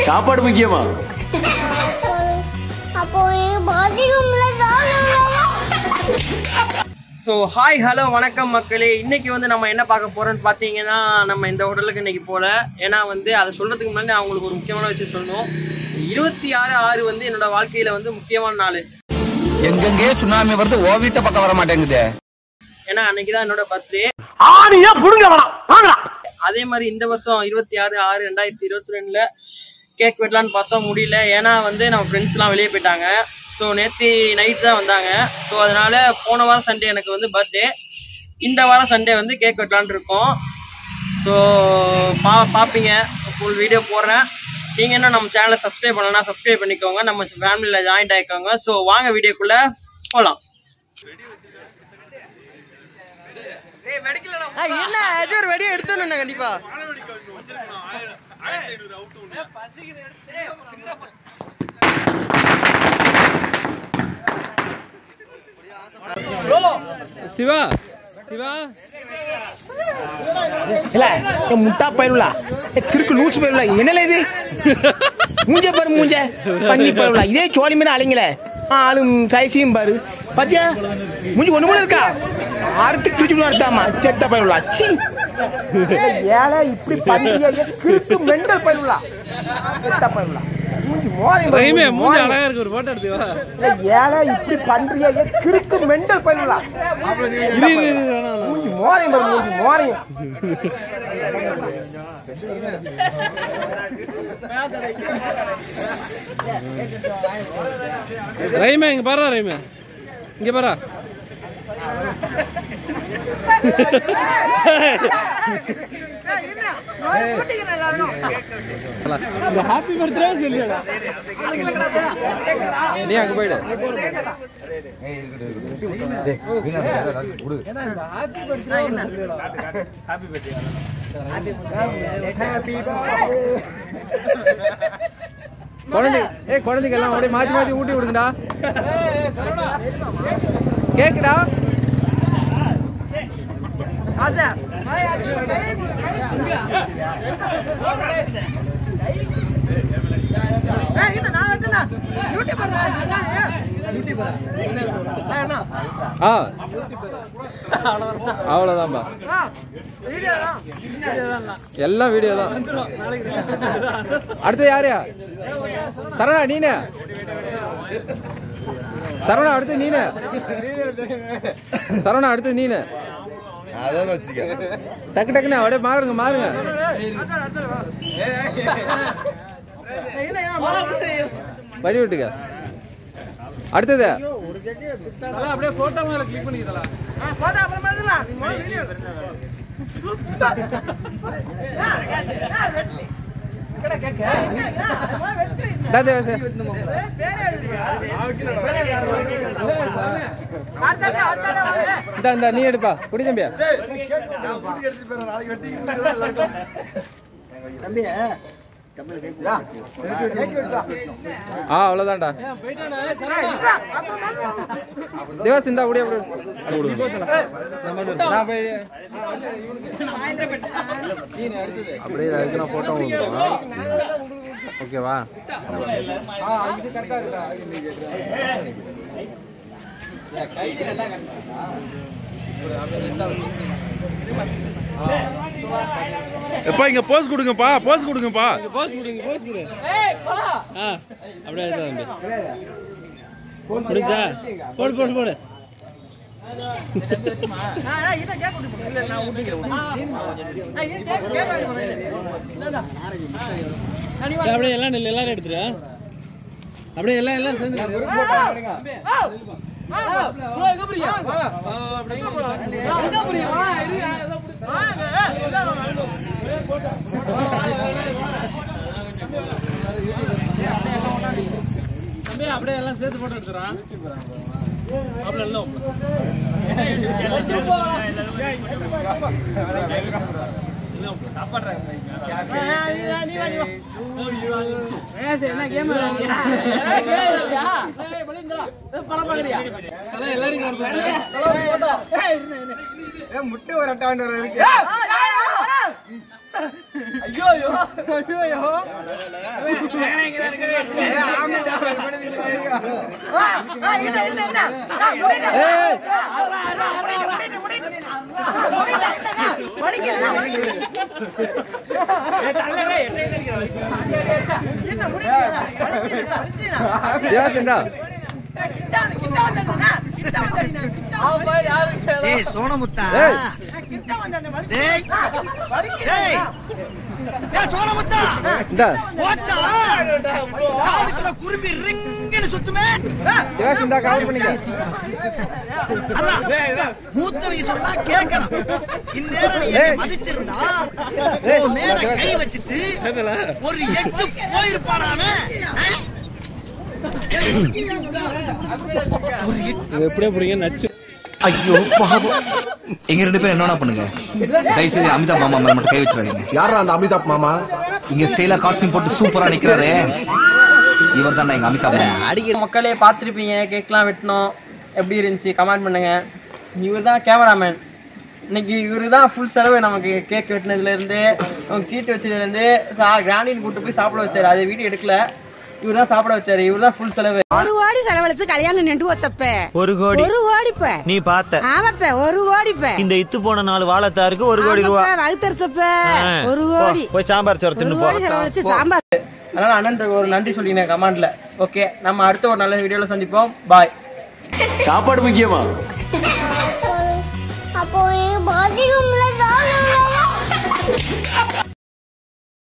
சாப்பாடு முக்கியமா அப்போ பாத்ரூம்ல தான் ஸோ ஹாய் ஹலோ வணக்கம் மக்களே இன்னைக்கு வந்து நம்ம என்ன பார்க்க போறோம்னு பார்த்தீங்கன்னா நம்ம இந்த ஹோட்டலுக்கு இன்னைக்கு போல ஏன்னா வந்து அதை சொல்றதுக்கு முன்னாடி நான் உங்களுக்கு ஒரு முக்கியமான விஷயம் சொல்லணும் இருபத்தி ஆறு ஆறு வந்து என்னோட வாழ்க்கையில வந்து முக்கியமான நாள் எங்கெங்கே சுனாமி வருது ஓ வீட்டை பக்கம் வர மாட்டேங்குதே ஏன்னா அன்னைக்கு தான் என்னோட பர்த்டே ஆணியா புடுங்க வேணாம் வாங்கடா அதே மாதிரி இந்த வருஷம் இருபத்தி ஆறு ஆறு ரெண்டாயிரத்தி இருபத்தி ரெண்டுல கேக் வெட்டலான்னு பார்த்தா முடியல ஏன்னா வந்து நம்ம ஃப்ரெண்ட்ஸ்லாம் வெளியே போயிட்டாங்க ஸோ நேற்று நைட் தான் வந்தாங்க ஸோ அதனால போன வாரம் சண்டே எனக்கு வந்து பர்த்டே இந்த வாரம் சண்டே வந்து கேக் வெட்டலான்னு இருக்கோம் ஸோ பா பார்ப்பீங்க ஃபுல் வீடியோ போடுறேன் நீங்கள் இன்னும் நம்ம சேனலை சப்ஸ்கிரைப் பண்ணலன்னா சப்ஸ்கிரைப் பண்ணிக்கோங்க நம்ம ஃபேமிலியில் ஜாயின்ட் ஆகிக்கோங்க ஸோ வாங்க வீடியோக்குள்ளே போகலாம் என்ன ஏதாச்சும் ஒரு வெடி எடுத்துன்னு கண்டிப்பா சிவா சிவா இல்ல என் முட்டா பயிலுலா கிறுக்கு லூச்சு பயிலுலா என்னல இது மூஞ்ச பாரு மூஞ்ச பண்ணி பயிலுலா இதே சோழி மீன் அலைங்களே ஆளும் சைஸையும் பாரு பாத்தியா மூஞ்சி ஒண்ணு மூணு இருக்கா அறுத்து கிழிச்சு அறுத்தாமா செத்த பயிலுலா சி ஏழை இப்படி பண்ணியா கிறுக்கு மெண்டல் பயிலுலா செத்த பயிலுலா மூஞ்சி மோரையும் பாரு, ரஹீமே மூஞ்சி மூஞ்சி மோரையும். அழகா இருக்கு ஒரு போட்டோ எடுத்து வா இல்ல, ஏழை இப்படி பண்றியா ஏ கிறுக்கு மெண்டல் பயிலுலா இரு, இரு, இரு, வேணாம், வேணாம். மூஞ்சி மோரையும் பாரு மூஞ்சி மோரையும் ரஹீமே இங்க பாரு ரஹீமே இங்க பாரு இந்த ஹாப்பி பர்த்டே சொல்லிடா நீ அங்க போயிடு குழந்தை ஏ குழந்தைங்க எல்லாம் அப்படியே மாத்தி மாத்தி ஊட்டி விடுங்கடா கேக்குடா ஆ அவ்வளவுதான்பா எல்லாம் வீடியோ தான் அடுத்து யாரையா சரவணா நீனே சரவணா அடுத்து நீனு சரவணா அடுத்து நீனு டக்கு டக்குன்னு அப்படியே மாறுங்க மாறுங்க வழி விட்டுக்க அடுத்தது அப்படியே போட்டோ மேல கிளிக் பண்ணிக்கலாம் டா தேவசே. இந்தா இந்தா நீ எடுப்பா குடி தம்பியா ஆ அவ்வளவுதான்டா தேவாஸ் இந்தா அப்படியே அப்படியே நான் போய் அப்படியே அதுக்கு நான் போட்டோ ஓகேவா எப்பா இங்க போஸ் கொடுங்கப்பா போஸ் கொடுங்கப்பா போஸ் கொடுங்க போஸ் கொடு ஆ அப்படியே எடுத்து தம்பி முடிஞ்சா போடு போடு போடு ஏய், அப்படியே எல்லாம் நில்லு, எல்லாரும் எடுத்துரு அப்படியே எல்லாம் எல்லாம் சேர்ந்து தம்பி, அப்படியே எல்லாம் சேர்த்து போட்டோ எடுத்துறான் அப்படியே எல்லாம் முட்டை ஒரு அட்டாண்டு இருக்கு ஐயோ ஐயோ ஐயோ ஐயோ ஏய் சோனமுத்தா டேய் டேய் ஏய் சோனமுத்தா போச்சா காதுக்குள்ள குரும்பி ரிங்குன்னு சுத்துமே அதான், மூத்தவங்க சொன்னா கேட்கணும் இந்நேரம் நீ என்னை மதிச்சிருந்தா உன் மேல கை வச்சுட்டு ஒரு எட்டு போயிருப்பானாமே எப்படியே புரியுங்க நச்சு ஐயோ பாவம் எங்க ரெண்டு பேரும் என்னடா பண்ணுங்க தயவு செய்து அமிதாப் மாமா மேல மட்டும் கை வச்சிடாதீங்க யாரா அந்த அமிதாப் மாமா இங்க ஸ்டைலா காஸ்டியூம் போட்டு சூப்பரா நிக்கிறாரு இவர் தான் எங்க அமிதாப் மாமா அடிக்கிற மக்களே பார்த்துருப்பீங்க கேக்லாம் வெட்டினோம் எப்படி இருந்துச்சு கமெண்ட் பண்ணுங்க இவர் தான் கேமராமேன் இன்னைக்கு இவரு தான் ஃபுல் செலவு நமக்கு கேக் வெட்டினதுலேருந்து கீட்டு வச்சதுலேருந்து சா கிராண்டின் கூட்டு போய் சாப்பிட வச்சாரு அதை வீடியோ எடுக்கல இவர் தான் சாப்பிட வச்சாரு இவர் தான் ஃபுல் செலவு ஒரு கோடி செலவழிச்சு கல்யாணம் நின்று வச்சப்ப ஒரு கோடி ஒரு கோடிப்ப நீ பார்த்த ஆமாப்ப ஒரு கோடிப்ப இந்த இத்து போன நாலு வாழைத்தாருக்கு ஒரு கோடி ரூபா வகுத்தரிச்சப்ப ஆ. ஒரு போ, கோடி போய் சாம்பார் சோறு ஒரு தின்னு கோடி போ செலவழிச்சு சாம்பார் அதனால அண்ணன் ஒரு நன்றி சொல்லினேன் கமெண்ட்ல ஓகே நம்ம அடுத்த ஒரு நல்ல வீடியோல சந்திப்போம் பாய் சாப்பாடு முக்கியமா